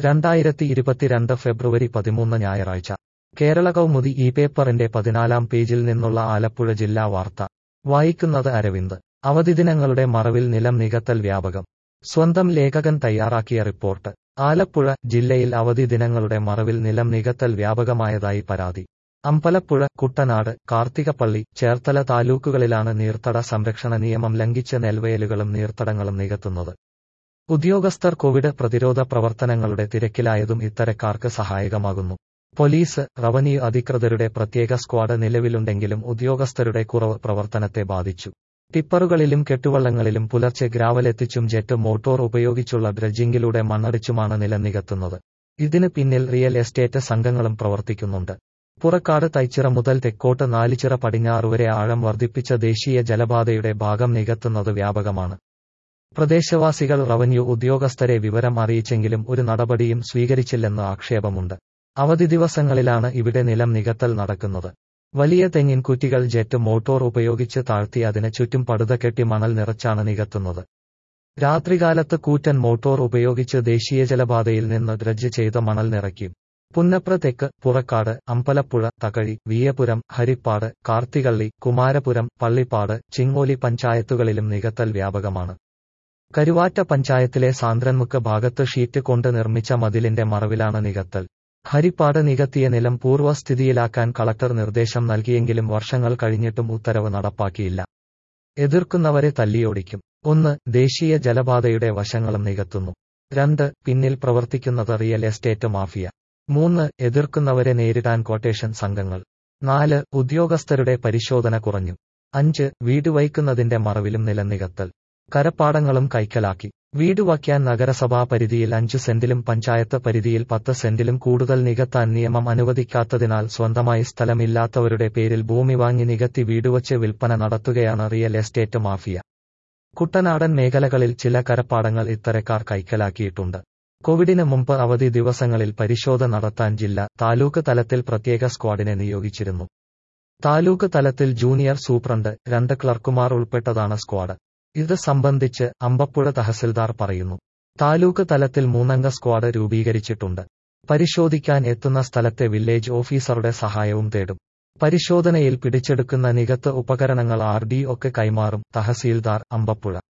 രണ്ടായിരത്തി ഇരുപത്തിരണ്ട് ഫെബ്രുവരി പതിമൂന്ന് ഞായറാഴ്ച കേരള കൗമുദി ഈ പേപ്പറിന്റെ പതിനാലാം പേജിൽ നിന്നുള്ള ആലപ്പുഴ ജില്ലാ വാർത്ത വായിക്കുന്നത് അരവിന്ദ് അവധിദിനങ്ങളുടെ മറവിൽ നിലം നികത്തൽ വ്യാപകം സ്വന്തം ലേഖകൻ തയ്യാറാക്കിയ റിപ്പോർട്ട് ആലപ്പുഴ ജില്ലയിൽ അവധി ദിനങ്ങളുടെ മറവിൽ നിലം നികത്തൽ വ്യാപകമായതായി പരാതി അമ്പലപ്പുഴ കുട്ടനാട് കാർത്തികപ്പള്ളി ചേർത്തല താലൂക്കുകളിലാണ് നീർത്തട സംരക്ഷണ നിയമം ലംഘിച്ച് നെൽവയലുകളും നീർത്തടങ്ങളും നികത്തുന്നത് ഉദ്യോഗസ്ഥർ കോവിഡ് പ്രതിരോധ പ്രവർത്തനങ്ങളുടെ തിരക്കിലായതും ഇത്തരക്കാർക്ക് സഹായകമാകുന്നു പോലീസ് റവന്യൂ അധികൃതരുടെ പ്രത്യേക സ്ക്വാഡ് നിലവിലുണ്ടെങ്കിലും ഉദ്യോഗസ്ഥരുടെ കുറവ് പ്രവർത്തനത്തെ ബാധിച്ചു ടിപ്പറുകളിലും കെട്ടുവള്ളങ്ങളിലും പുലർച്ചെ ഗ്രാവലെത്തിച്ചും ജെറ്റ് മോട്ടോർ ഉപയോഗിച്ചുള്ള ഡ്രഡ്ജിംഗിലൂടെ മണ്ണടിച്ചുമാണ് നിലം നികത്തുന്നത് ഇതിന് പിന്നിൽ റിയൽ എസ്റ്റേറ്റ് സംഘങ്ങളും പ്രവർത്തിക്കുന്നുണ്ട് പുറക്കാട് തൈച്ചിറ മുതൽ തെക്കോട്ട് നാലിച്ചിറ പടിഞ്ഞാറുവരെ ആഴം വർദ്ധിപ്പിച്ച ദേശീയ ജലപാതയുടെ ഭാഗം നികത്തുന്നത് വ്യാപകമാണ് പ്രദേശവാസികൾ റവന്യൂ ഉദ്യോഗസ്ഥരെ വിവരം അറിയിച്ചെങ്കിലും ഒരു നടപടിയും സ്വീകരിച്ചില്ലെന്ന് ആക്ഷേപമുണ്ട് അവധി ദിവസങ്ങളിലാണ് ഇവിടെ നിലം നികത്തൽ നടക്കുന്നത് വലിയ തെങ്ങിൻ കുറ്റികൾ ജെറ്റ് മോട്ടോർ ഉപയോഗിച്ച് താഴ്ത്തി അതിന് ചുറ്റും പടുത കെട്ടി മണൽ നിറച്ചാണ് നികത്തുന്നത് രാത്രികാലത്ത് കൂറ്റൻ മോട്ടോർ ഉപയോഗിച്ച് ദേശീയ ജലപാതയിൽ നിന്ന് ഡ്രഡ്ജ് ചെയ്ത മണൽ നിറയ്ക്കും പുന്നപ്ര തെക്ക് പുറക്കാട് അമ്പലപ്പുഴ തകഴി വിയപുരം ഹരിപ്പാട് കാർത്തികള്ളി കുമാരപുരം പള്ളിപ്പാട് ചിങ്ങോലി പഞ്ചായത്തുകളിലും നികത്തൽ വ്യാപകമാണ് കരുവാറ്റ പഞ്ചായത്തിലെ സാന്ദ്രൻമുക്ക് ഭാഗത്ത് ഷീറ്റ് കൊണ്ട് നിർമ്മിച്ച മതിലിന്റെ മറവിലാണ് നികത്തൽ ഹരിപ്പാട് നികത്തിയ നിലം പൂർവ്വസ്ഥിതിയിലാക്കാൻ കളക്ടർ നിർദ്ദേശം നൽകിയെങ്കിലും വർഷങ്ങൾ കഴിഞ്ഞിട്ടും ഉത്തരവ് നടപ്പാക്കിയില്ല എതിർക്കുന്നവരെ തല്ലിയോടിക്കും ഒന്ന് ദേശീയ ജലപാതയുടെ വശങ്ങളും നികത്തുന്നു രണ്ട് പിന്നിൽ പ്രവർത്തിക്കുന്നത് റിയൽ എസ്റ്റേറ്റ് മാഫിയ മൂന്ന് എതിർക്കുന്നവരെ നേരിടാൻ ക്വട്ടേഷൻ സംഘങ്ങൾ നാല് ഉദ്യോഗസ്ഥരുടെ പരിശോധന കുറഞ്ഞു അഞ്ച് വീട് വയ്ക്കുന്നതിന്റെ മറവിലും നിലം നികത്തൽ കരപ്പാടങ്ങളും കൈക്കലാക്കി വീട് വയ്ക്കാൻ നഗരസഭാ പരിധിയിൽ അഞ്ചു സെന്റിലും പഞ്ചായത്ത് പരിധിയിൽ പത്ത് സെന്റിലും കൂടുതൽ നികത്താൻ നിയമം അനുവദിക്കാത്തതിനാൽ സ്വന്തമായി സ്ഥലമില്ലാത്തവരുടെ പേരിൽ ഭൂമി വാങ്ങി നികത്തി വീടുവച്ച് വിൽപ്പന നടത്തുകയാണ് റിയൽ എസ്റ്റേറ്റ് മാഫിയ കുട്ടനാടൻ മേഖലകളിൽ ചില കരപ്പാടങ്ങൾ ഇത്തരക്കാർ കൈക്കലാക്കിയിട്ടുണ്ട് കോവിഡിന് മുമ്പ് അവധി ദിവസങ്ങളിൽ പരിശോധന നടത്താൻ ജില്ല താലൂക്ക് തലത്തിൽ പ്രത്യേക സ്ക്വാഡിനെ നിയോഗിച്ചിരുന്നു താലൂക്ക് തലത്തിൽ ജൂനിയർ സൂപ്രണ്ട് രണ്ട് ക്ലർക്കുമാർ ഉൾപ്പെട്ടതാണ് സ്ക്വാഡ് ഇത് സംബന്ധിച്ച് അമ്പപ്പുഴ തഹസിൽദാർ പറയുന്നു താലൂക്ക് തലത്തിൽ മൂന്നംഗ സ്ക്വാഡ് രൂപീകരിച്ചിട്ടുണ്ട് പരിശോധിക്കാൻ എത്തുന്ന സ്ഥലത്തെ വില്ലേജ് ഓഫീസറുടെ സഹായവും തേടും പരിശോധനയിൽ പിടിച്ചെടുക്കുന്ന നികത്ത് ഉപകരണങ്ങൾ ആർ ഡി ഒക്കെ കൈമാറും തഹസീൽദാർ അമ്പപ്പുഴ